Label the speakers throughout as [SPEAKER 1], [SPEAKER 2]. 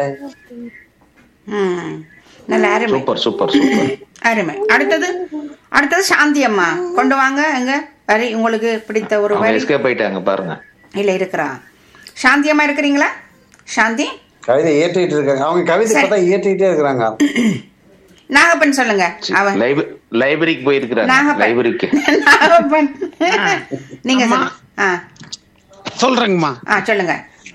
[SPEAKER 1] ம் நல்ல அருமை
[SPEAKER 2] சூப்பர் சூப்பர் சூப்பர்
[SPEAKER 1] அருமை அடுத்தது அடுத்தது சாந்தி அம்மா கொண்டு வாங்க எங்க வரி உங்களுக்கு பிடித்த ஒரு
[SPEAKER 2] அவங்க
[SPEAKER 1] வரி
[SPEAKER 2] எஸ்கேப் ஆயிட்டாங்க பாருங்க
[SPEAKER 1] இல்ல இருக்கிறா சாந்தி அம்மா இருக்கிறீங்களா சாந்தி
[SPEAKER 3] கவிதை இயற்றிட்டு இருக்காங்க அவங்க கவிதை
[SPEAKER 1] சரி.
[SPEAKER 3] பார்த்தா இயற்றிட்டே இருக்கிறாங்க
[SPEAKER 1] நாகப்பன் சொல்லுங்க அவன்
[SPEAKER 2] லைப்- லைப்ரரிக்கு போயிருக்கிறாங்க
[SPEAKER 1] நாகப்பன்
[SPEAKER 2] லைப்ரரிக்கு
[SPEAKER 1] நாகப்பன் நீங்க சொல்லுங்க. ஆ
[SPEAKER 4] சொல்றேங்கம்மா
[SPEAKER 1] ஆ சொல்லுங்க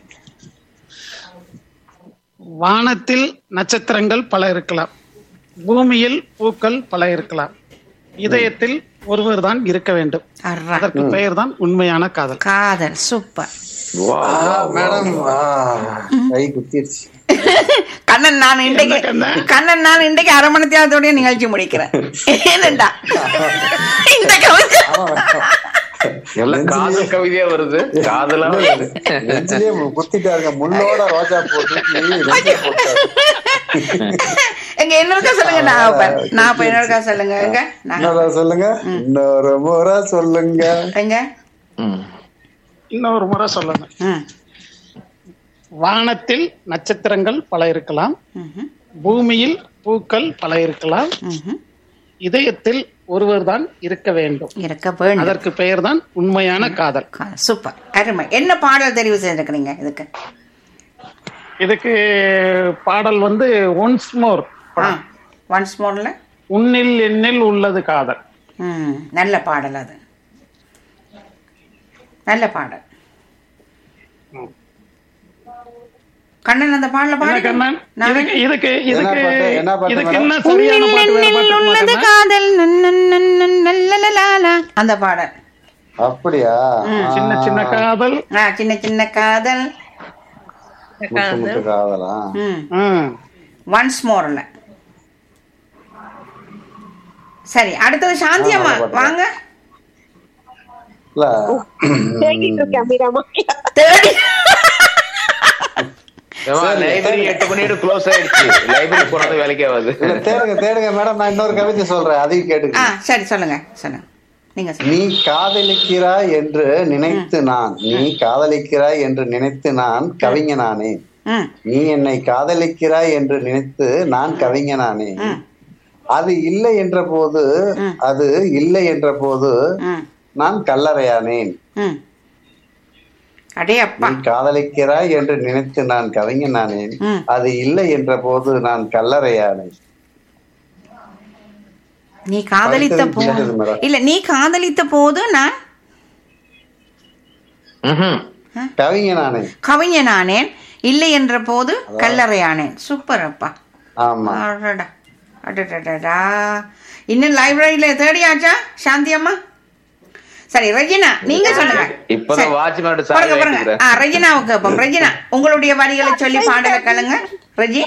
[SPEAKER 4] வானத்தில் நட்சத்திரங்கள் பல இருக்கலாம் பூமியில் பூக்கள் பல இருக்கலாம் இதயத்தில் ஒருவர் தான் இருக்க வேண்டும்
[SPEAKER 1] அர்ரா.
[SPEAKER 4] அதற்கு பெயர் தான் உண்மையான காதல்
[SPEAKER 1] காதல் சூப்பர்
[SPEAKER 3] மேடம் கை குத்திருச்சு
[SPEAKER 1] கண்ணன் நான் இன்றைக்கு
[SPEAKER 4] என்ன கண்ணன்?
[SPEAKER 1] கண்ணன் நான் இன்றைக்கு அரை மணி தேவத்தோடய நிகழ்ச்சி முடிக்கிறேன் ஏனண்டா இந்த கவிதை
[SPEAKER 2] எல்லாம் காதல் கவிதையா வருது காதலா வருது
[SPEAKER 3] நெஞ்சிலேயே குத்திட்டாருங்க முள்ளோட ரோஜா போட்டு நெஞ்சில போட்டாரு.
[SPEAKER 1] எங்க என்னக்கா சொல்லுங்க நாகப்பன் நாகப்பன் என்னக்கா சொல்லுங்க எங்க நாகப்பன்.
[SPEAKER 3] இன்னொரு சொல்லுங்க இன்னொரு முறை சொல்லுங்க
[SPEAKER 1] எங்க
[SPEAKER 2] ம்.
[SPEAKER 4] இன்னொரு முறை சொல்லுங்க
[SPEAKER 1] ம்
[SPEAKER 4] வானத்தில் நட்சத்திரங்கள் பல இருக்கலாம்
[SPEAKER 1] ம்ஹும்.
[SPEAKER 4] பூமியில் பூக்கள் பல இருக்கலாம்
[SPEAKER 1] ம்ஹும்.
[SPEAKER 4] இதயத்தில் ஒருவர் தான் இருக்க வேண்டும்
[SPEAKER 1] இருக்க வேண்டும்
[SPEAKER 4] அதற்கு பெயர் தான் உண்மையான காதல்
[SPEAKER 1] கா- சூப்பர் அருமை என்ன பாடல் தெரிவு செஞ்சிருக்கிறீங்க இதுக்கு
[SPEAKER 4] இதுக்கு பாடல் வந்து ஒன்ஸ் மோர்
[SPEAKER 1] ஒன்ஸ் மோர்ல
[SPEAKER 4] உன்னில் எண்ணில் உள்ளது காதல்
[SPEAKER 1] ம் நல்ல பாடல் அது நல்ல பாடல் கண்ணன் அந்த பாடல
[SPEAKER 4] என்ன
[SPEAKER 1] பாடு
[SPEAKER 4] கண்ணன் இதுக்கு இதுக்கு இதுக்கு
[SPEAKER 3] பாட்டு? என்ன பாட்டு
[SPEAKER 4] இதுக்கு
[SPEAKER 3] மேடம்?
[SPEAKER 4] என்ன சரியான பாட்டு வேற பாட்டு இருக்குமா
[SPEAKER 1] உள்ளது
[SPEAKER 4] கண்ணன்?
[SPEAKER 1] காதல் நன் நன் நன் நன் நல்லலலாலா. அந்த பாடல்
[SPEAKER 3] அப்படியா
[SPEAKER 4] சின்ன சின்ன காதல்
[SPEAKER 1] ஆ சின்ன சின்ன காதல்
[SPEAKER 3] முத்து முத்து காதலா
[SPEAKER 1] ம்
[SPEAKER 4] ம்.
[SPEAKER 1] ஒன்ஸ் மோர்ல சரி அடுத்தது சாந்தி அம்மா வாங்க
[SPEAKER 3] இல்ல
[SPEAKER 5] தேடிட்டு இருக்கேன் அபிராமா
[SPEAKER 1] தேடி
[SPEAKER 2] ஏம்மா, லைப்ரரி எட்டு மணியோட க்ளோஸ் ஆயிடுச்சு லைப்ரரி போனது வேலைக்கே ஆகாது
[SPEAKER 3] இல்ல தேடுங்க தேடுங்க மேடம் நான் இன்னொரு கவிதை சொல்றேன் அதையும்
[SPEAKER 1] ஆ
[SPEAKER 3] கேட்டுக்க
[SPEAKER 1] சரி சொல்லுங்க சொல்லுங்க நீங்க சொல்லுங்க
[SPEAKER 3] நீ காதலிக்கிறாய் என்று நினைத்து நான் நீ காதலிக்கிறாய் என்று நினைத்து நான் கவிஞனானே
[SPEAKER 1] ம்
[SPEAKER 3] நீ என்னை காதலிக்கிறாய் என்று நினைத்து நான் கவிஞனானே
[SPEAKER 1] ம்.
[SPEAKER 3] அது இல்லை என்ற போது அது இல்லை என்ற போது
[SPEAKER 1] ம்
[SPEAKER 3] நான் கல்லறையானேன்
[SPEAKER 1] ம் அடே அப்பா
[SPEAKER 3] நீ காதலிக்கிறாய் என்று நினைத்து நான் கவிஞனானேன்
[SPEAKER 1] ம்.
[SPEAKER 3] அது இல்லை என்ற போது நான் கல்லறையானேன்
[SPEAKER 1] நீ காதலித்த
[SPEAKER 3] படித்தது
[SPEAKER 1] போது
[SPEAKER 3] கேட்டது மேடம்.
[SPEAKER 1] இல்ல நீ காதலித்த போது நான்
[SPEAKER 2] ம்ஹும்.
[SPEAKER 3] கவிஞனானேன்
[SPEAKER 1] கவிஞனானேன் இல்லை என்ற போது கல்லறையானேன் சூப்பர் அப்பா
[SPEAKER 3] ஆமா
[SPEAKER 1] அடடா அடடடடா இன்னும் லைப்ரரியில தேடியாச்சா சாந்தி அம்மா சரி ரெஜினா நீங்க சொல்லுங்க
[SPEAKER 2] இப்பதான்
[SPEAKER 1] சரி.
[SPEAKER 2] வாட்ச்மேன்
[SPEAKER 1] பாருங்க
[SPEAKER 2] சார்
[SPEAKER 1] பாருங்க ஆ ரெஜினாவுக்கு கேட்போம் ரெஜினா உங்களுடைய வரிகளை சொல்லி பாடல கலங்க ரெஜி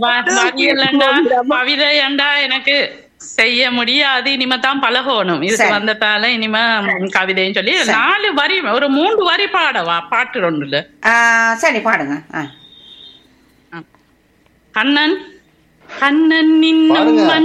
[SPEAKER 6] கவிதை ஏண்டா எனக்கு செய்ய முடியாது இனிமே தான் பழகணும் இதுக்கு
[SPEAKER 1] சரி.
[SPEAKER 6] வந்ததால இனிமே கவிதைன்னு சொல்லி நாலு வரி ஒரு மூன்று வரி பாடவா பாட்டு ஒன்றுல
[SPEAKER 1] ஆ, சரி பாடுங்க ஆ
[SPEAKER 6] கண்ணன் கண்ணன் இன்னும்
[SPEAKER 3] பாடுங்க.